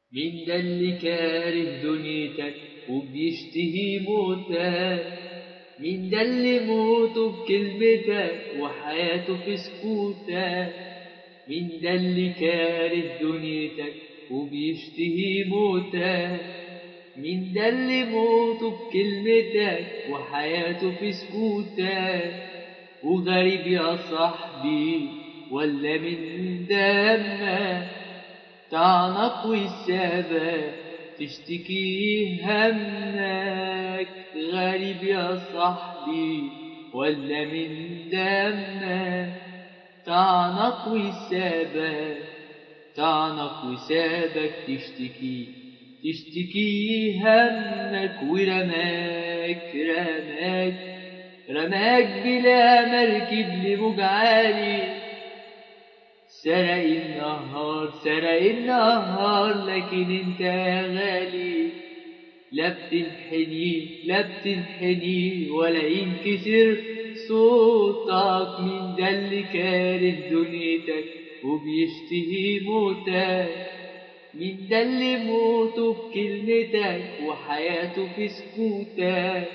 مين ده اللي كاره دنيتك وبيشتهي موتك مين ده اللي موته بكلمتك وحياته في سكوتك مين ده اللي كاره دنيتك وبيشتهي موتك مين ده اللي موته بكلمتك وحياته في سكوتك وغريب يا صاحبي ولا من دمك تعنق والسابة تشتكي همك غريب يا صاحبي ولا من دمك تعنق والسابة تعنق وسابك تشتكي تشتكي همك ورماك رماك رماك بلا مركب لموج عالي سرق النهار سرق النهار لكن انت يا غالي لا بتنحني لا بتنحني ولا ينكسر صوتك من ده اللي كاره دنيتك وبيشتهي موتك من ده اللي موته بكلمتك وحياته في سكوتك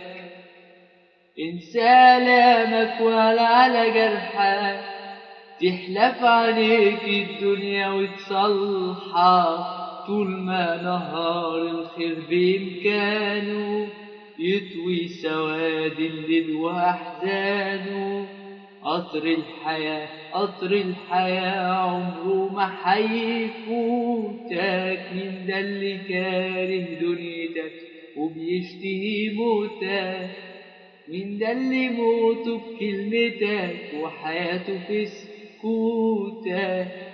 انسى لامك ولا على جرحك تحلف عليك الدنيا وتصلحك طول ما نهار الخير بإمكانه يطوي سواد الليل وأحزانه قطر الحياة قطر الحياة عمره ما حيفوتك من ده اللي كاره دنيتك وبيشتهي موتك من ده اللي موته بكلمتك وحياته في سكوتك